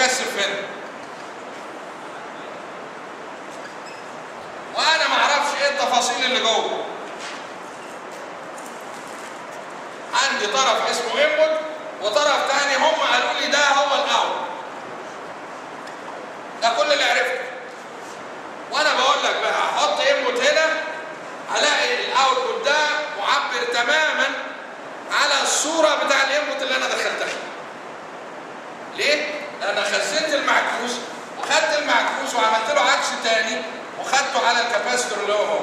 مكثف هنا وانا ما اعرفش ايه التفاصيل اللي جوه عندي طرف اسمه انبوت وطرف تاني هم قالوا لي ده هو الاول ده كل اللي عرفته وانا بقول لك بقى احط انبوت هنا الاقي الاوتبوت ده معبر تماما على الصوره بتاع الانبوت اللي انا دخلتها ليه؟ لان خزنت المعكوس وخدت المعكوس وعملت له عكس تاني وخدته على الكاباسيتور اللي هو هو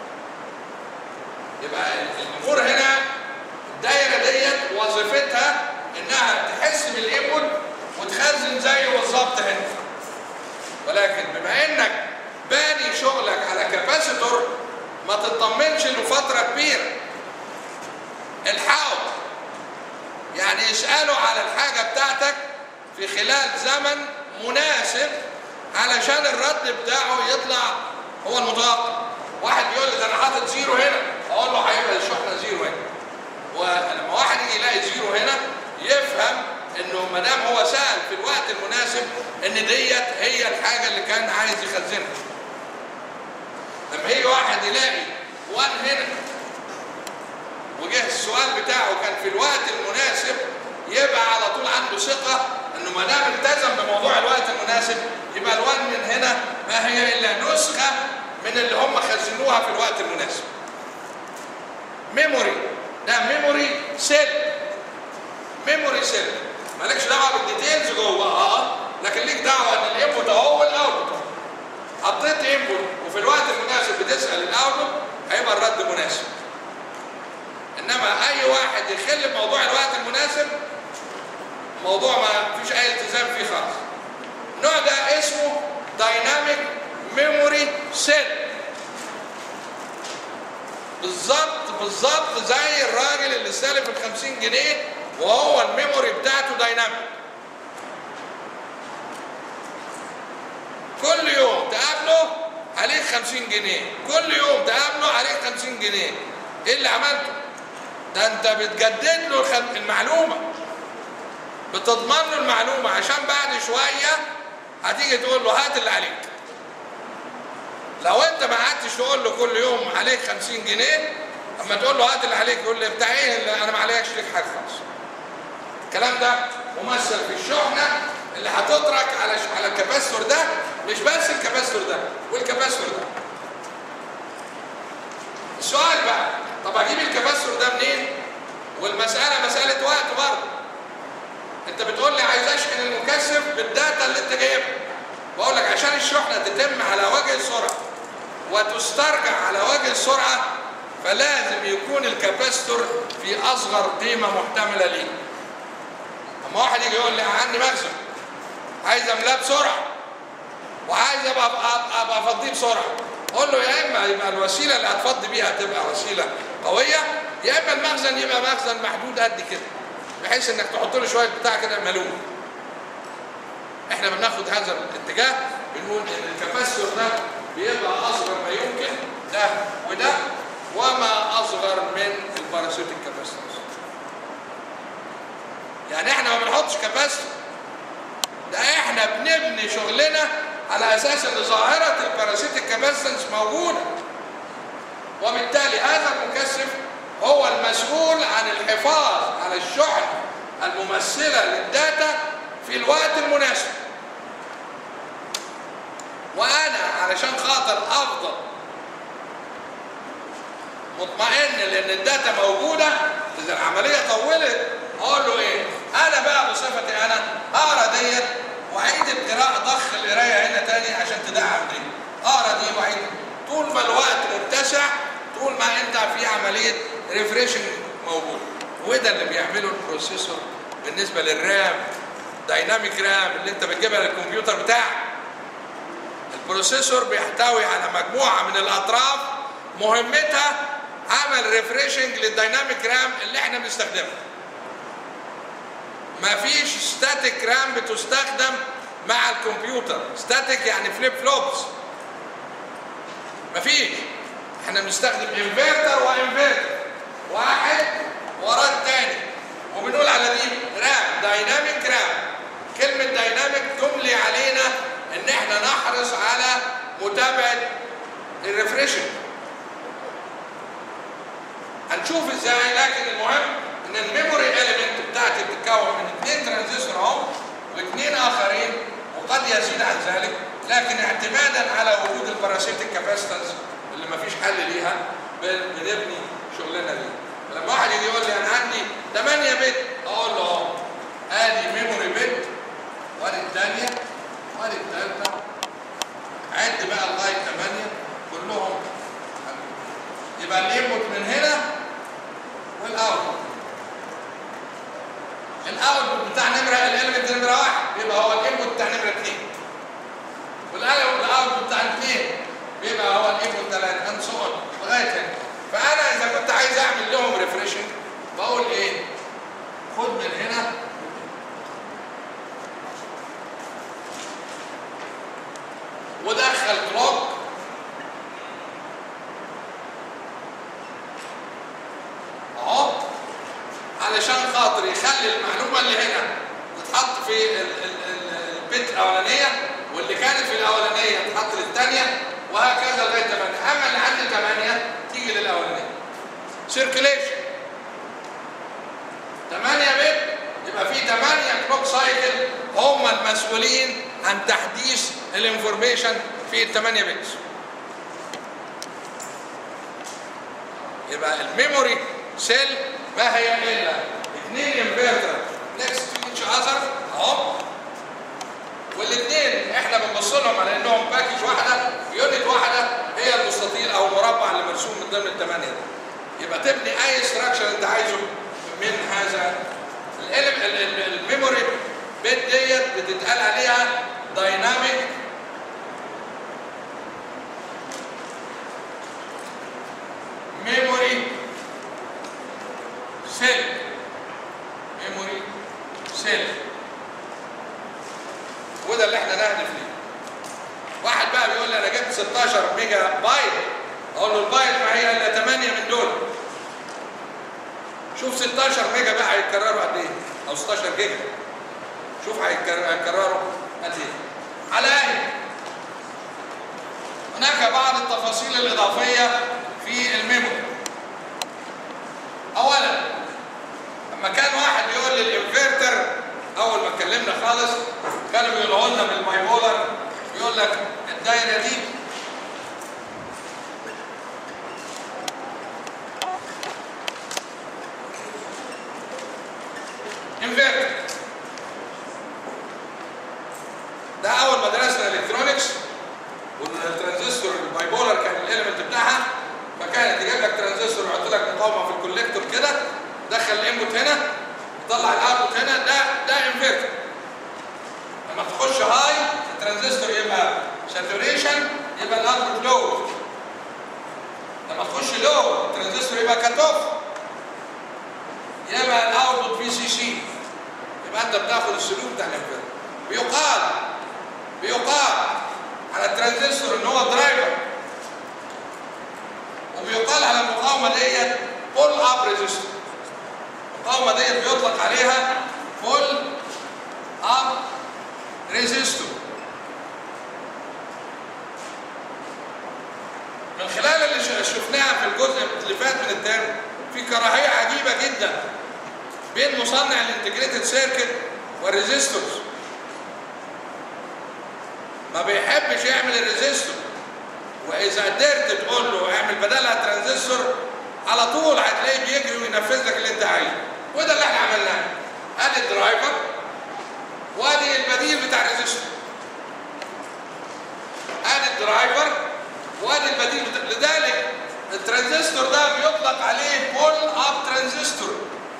يبقى الامور هنا الدايره ديت وظيفتها انها تحس بالانبوت وتخزن زيه بالظبط هنا ولكن بما انك باني شغلك على كاباسيتور ما تطمنش لفتره كبيره الحقوا يعني اسالوا على الحاجه بتاعتك في خلال زمن مناسب علشان الرد بتاعه يطلع هو المتوقع واحد يقول لي ده انا حاطط زيرو هنا اقول له هيبقى الشحنه زيرو هنا ولما واحد يجي يلاقي زيرو هنا يفهم انه ما دام هو سال في الوقت المناسب ان ديت هي الحاجه اللي كان عايز يخزنها لما يجي واحد يلاقي 1 هنا وجه السؤال بتاعه كان في الوقت المناسب يبقى على طول عنده ثقه انه ما دام التزم بموضوع الوقت المناسب يبقى الوان من هنا ما هي الا نسخه من اللي هم خزنوها في الوقت المناسب. ميموري ده ميموري سيل ميموري سيل مالكش دعوه بالديتيلز جوه اه لكن ليك دعوه ان الانبوت اهو والاوتبوت حطيت انبوت وفي الوقت المناسب بتسال الاوتبوت هيبقى الرد مناسب. انما اي واحد يخل بموضوع الوقت المناسب موضوع ما فيش اي التزام فيه خالص النوع ده اسمه دايناميك ميموري سيل بالظبط بالظبط زي الراجل اللي استلف ال 50 جنيه وهو الميموري بتاعته دايناميك كل يوم تقابله عليك 50 جنيه كل يوم تقابله عليك 50 جنيه ايه اللي عملته ده انت بتجدد له المعلومه بتضمن له المعلومه عشان بعد شويه هتيجي تقول له هات اللي عليك لو انت ما قعدتش تقول له كل يوم عليك 50 جنيه اما تقول له هات اللي عليك يقول لي بتاع ايه اللي انا ما عليكش ليك حاجه خالص الكلام ده ممثل في الشحنه اللي هتترك على على الكباستور ده مش بس الكباستور ده والكباستور ده السؤال بقى طب اجيب الكباستور ده منين والمساله مساله وقت برضه انت بتقول لي عايز اشحن المكثف بالداتا اللي انت جايبها بقول لك عشان الشحنه تتم على وجه السرعه وتسترجع على وجه السرعه فلازم يكون الكاباستور في اصغر قيمه محتمله ليه اما واحد يجي يقول لي عندي مخزن عايز املاه بسرعه وعايز ابقى ابقى, أبقى افضيه بسرعه اقول له يا اما يبقى الوسيله اللي هتفضي بيها تبقى وسيله قويه يا اما المخزن يبقى مخزن محدود قد كده بحيث انك تحط له شويه بتاع كده ملوم احنا بناخد هذا الاتجاه بنقول ان الكباستور ده بيبقى اصغر ما يمكن ده وده وما اصغر من الباراسيتيك كاباستور يعني احنا ما بنحطش كاباستور ده احنا بنبني شغلنا على اساس ان ظاهره الباراسيتيك كاباسيتنس موجوده وبالتالي هذا المكثف هو المسؤول عن الحفاظ على الشحنه الممثله للداتا في الوقت المناسب وانا علشان خاطر افضل مطمئن لان الداتا موجوده اذا العمليه طولت اقول له ايه انا بقى بصفتي انا اقرا ديت واعيد القراءه ضخ القرايه هنا تاني عشان تدعم دي اقرا دي واعيد طول ما الوقت متسع طول ما انت في عمليه ريفريشنج موجود وده اللي بيعمله البروسيسور بالنسبه للرام دايناميك رام اللي انت بتجيبها للكمبيوتر بتاعك البروسيسور بيحتوي على مجموعه من الاطراف مهمتها عمل ريفريشنج للدايناميك رام اللي احنا بنستخدمها مفيش ستاتيك رام بتستخدم مع الكمبيوتر ستاتيك يعني فليب فلوبس مفيش احنا بنستخدم انفرتر وانفرتر واحد وراه الثاني وبنقول على دي رام دايناميك رام كلمة دايناميك تملي علينا ان احنا نحرص على متابعة الريفريشنج هنشوف ازاي لكن المهم ان الميموري اليمنت بتاعتي بتتكون من اثنين ترانزستور اهو واثنين اخرين وقد يزيد عن ذلك لكن اعتمادا على وجود الباراسيتيك كاباسيتنس اللي مفيش حل ليها بن- بنبني شغلنا دي لما واحد يجي يقول لي انا عندي 8 بت اقول له اه ادي ميموري بت وادي الثانيه وادي الثالثه عد بقى لغايه 8 كلهم يبقى الانبوت من هنا والاوتبوت الاوتبوت بتاع نمره الاليمنت نمره واحد بيبقى هو الانبوت بتاع نمره اثنين والاوتبوت بتاع الاثنين بيبقى هو الانبوت ثلاثه اند سو لغايه هنا فانا اذا كنت عايز اعمل لهم ريفريشنج بقول ايه؟ خد من هنا ودخل كلوك اهو علشان خاطر يخلي المعلومه اللي هنا تتحط في ال- ال- ال- البيت الاولانيه واللي كانت في الاولانيه تتحط للثانيه وهكذا لغايه 8 اما اللي عند 8 تيجي للاولانيه سيركيليشن 8 بت يبقى في 8 كلوك سايكل هم المسؤولين عن تحديث الانفورميشن في ال 8 بت يبقى الميموري سيل ما هي الا اثنين انفرتر نكست تو ايتش اذر اهو والاثنين احنا بنبص لهم على انهم باكج واحده يونت واحده هي المستطيل او المربع اللي مرسوم من ضمن الثمانيه دي يبقى تبني اي ستراكشر انت عايزه من هذا الالم- ال- ال- الميموري بيت ديت بتتقال عليها دايناميك ميموري سيل ميموري سيل وده اللي احنا نهدف ليه واحد بقى بيقول لي انا جبت 16 ميجا بايت اقول له البايت ما هي الا 8 من دول شوف 16 ميجا بقى هيتكرروا قد ايه او 16 جيجا شوف هيتكر- هيتكرروا قد ايه على ايه هناك بعض التفاصيل الاضافيه في الميموري اولا لما كان واحد يقول لي الانفرتر اول ما اتكلمنا خالص كانوا بيقولوا لنا بالماي بولر يقول لك الدايره دي انفرتر ده اول ما درسنا الكترونكس والترانزستور الباي بولر كان الاليمنت بتاعها فكانت يجيب لك ترانزستور ويحط لك مقاومه في الكوليكتور كده دخل الانبوت هنا طلع الاوتبوت هنا ده ده انفرتر لما تخش هاي الترانزستور يبقى ساتوريشن يبقى الاوتبوت لو لما تخش لو الترانزستور يبقى كات اوف يبقى الاوتبوت في سي سي يبقى انت بتاخد السلوك بتاع الانفرتر بيقال بيقال على الترانزستور ان هو درايفر وبيقال على المقاومه ديت بول اب ريزيستور المقاومه ديت بيطلق عليها بول اب ريزيستور من خلال اللي ش- شفناها في الجزء اللي فات من الترم في كراهيه عجيبه جدا بين مصنع الانتجريتد سيركت والريزيستورز ما بيحبش يعمل الريزيستور واذا قدرت تقول له اعمل بدلها ترانزستور على طول هتلاقيه بيجري وينفذ لك اللي انت عايزه وده اللي احنا عملناه ادي الدرايفر وادي البديل بتاع الريزيستور ادي الدرايفر وادي البديل بتاع لذلك الترانزستور ده بيطلق عليه بول اب ترانزستور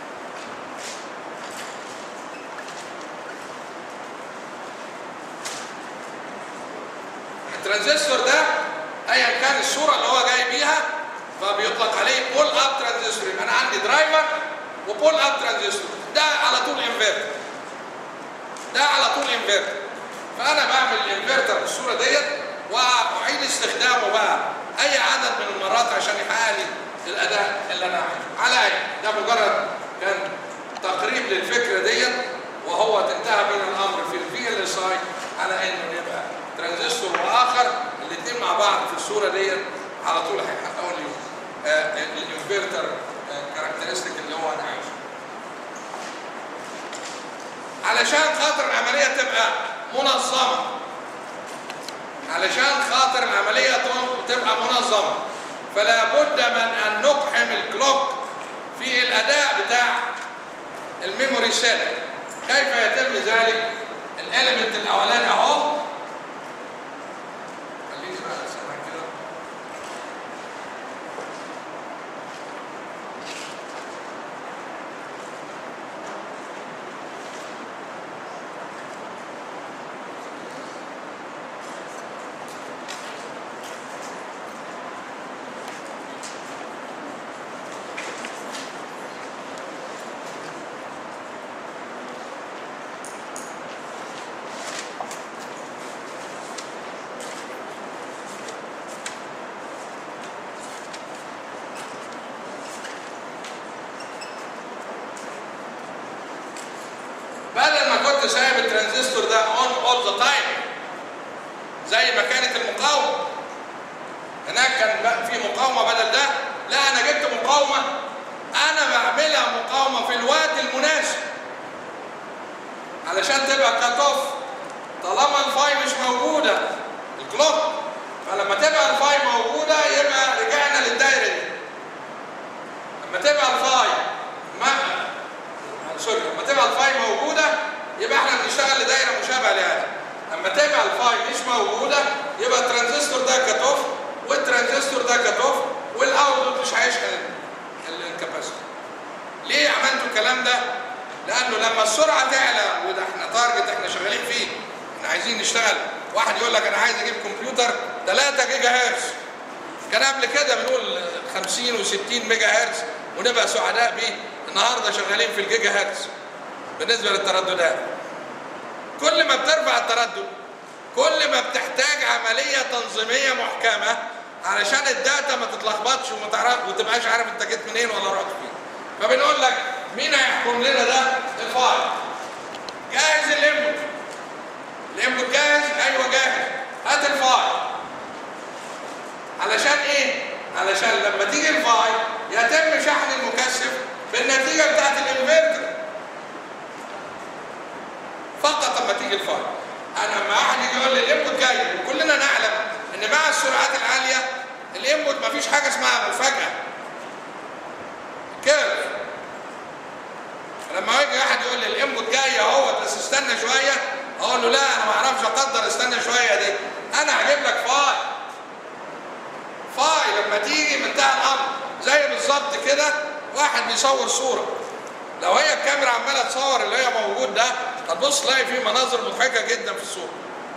الترانزستور ده ايا كان الصوره اللي هو جاي بيها فبيطلق عليه بول اب ترانزستور يبقى انا عندي درايفر وبول اب ترانزستور ده على طول انفرتر ده على طول انفرتر فانا بعمل الانفرتر بالصوره ديت واعيد استخدامه بقى اي عدد من المرات عشان يحقق لي الاداء اللي انا عايزه على اي ده مجرد كان تقريب للفكره ديت وهو تنتهى بنا الامر في على انه يبقى ترانزستور واخر الاثنين مع بعض في الصوره دي على طول هيحققوا لي آه، الانفرتر كاركترستيك اللي هو انا عايزه علشان خاطر العمليه تبقى منظمه علشان خاطر العمليه تبقى منظمه فلا بد من ان نقحم الكلوك في الاداء بتاع الميموري سيل كيف يتم ذلك الاليمنت الاولاني اهو خليني بقى اسمع كده بدل ما كنت سايب الترانزستور ده اون اول ذا تايم زي ما كانت المقاومه هناك كان بقى في مقاومه بدل ده لا انا جبت مقاومه انا بعملها مقاومه في الوقت المناسب علشان تبقى كات اوف طالما الفاي مش موجوده الكلوك فلما تبقى الفاي موجوده يبقى رجعنا للدايره دي لما تبقى الفاي ما سوري لما تبقى الفاي موجوده يبقى احنا بنشتغل لدايره مشابهه لهذه لما تبقى الفاي مش موجوده يبقى الترانزستور ده كات اوف والترانزستور ده كات اوف والاوتبوت مش هيشحن الكاباسيتور ليه عملتوا الكلام ده لانه لما السرعه تعلى وده احنا تارجت احنا شغالين فيه احنا عايزين نشتغل واحد يقول لك انا عايز اجيب كمبيوتر 3 جيجا هرتز كان قبل كده بنقول 50 و60 ميجا هرتز ونبقى سعداء بيه النهارده شغالين في الجيجا هرتز بالنسبه للترددات كل ما بترفع التردد كل ما بتحتاج عمليه تنظيميه محكمه علشان الداتا ما تتلخبطش وما تعرف وتبقاش عارف انت جيت منين ولا رحت فين فبنقول لك مين هيحكم لنا ده الفايل جاهز الانبوت الانبوت جاهز ايوه جاهز هات الفايل علشان ايه علشان لما تيجي الفايل يتم شحن المكثف بالنتيجه بتاعت الانفرتر فقط لما تيجي الفايل انا لما واحد يجي يقول لي الانبوت جاي وكلنا نعلم ان مع السرعات العاليه الانبوت مفيش حاجه اسمها مفاجاه كيرف لما يجي واحد يقول لي الانبوت جاي اهو بس استنى شويه اقول له لا انا ما اعرفش اقدر استنى شويه دي انا هجيب لك فايل فايل لما تيجي منتهى الامر زي بالظبط كده واحد بيصور صوره لو هي الكاميرا عماله تصور اللي هي موجود ده هتبص تلاقي فيه مناظر مضحكه جدا في الصوره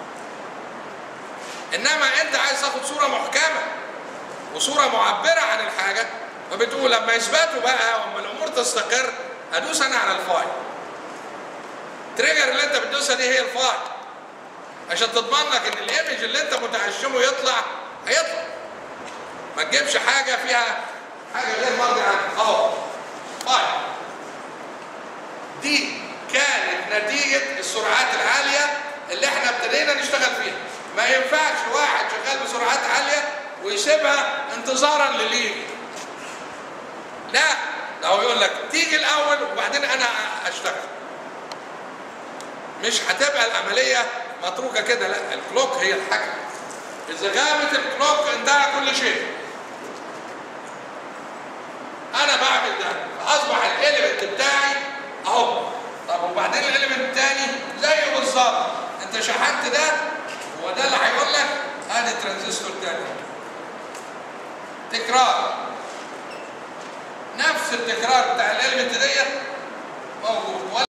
انما انت عايز تاخد صوره محكمه وصوره معبره عن الحاجه فبتقول لما يثبتوا بقى واما الامور تستقر ادوس انا على الفايل التريجر اللي انت بتدوسها دي هي الفايل عشان تضمن لك ان الايمج اللي انت متعشمه يطلع هيطلع ما تجيبش حاجه فيها حاجه غير مرضي عنها اهو فايل دي كانت نتيجه السرعات العاليه اللي احنا ابتدينا نشتغل فيها ما ينفعش واحد شغال بسرعات عاليه ويسيبها انتظارا لليجي لا ده هو يقول لك تيجي الاول وبعدين انا اشتغل مش هتبقى العمليه متروكه كده لا الكلوك هي الحكم اذا غابت الكلوك انتهى كل شيء انا بعمل ده فاصبح الاليمنت بتاعي اهو طب وبعدين الاليمنت الثاني زيه بالظبط انت شحنت ده هو ده اللي هيقول لك ادي ترانزستور تاني تكرار نفس التكرار بتاع الاليمنت ديت موجود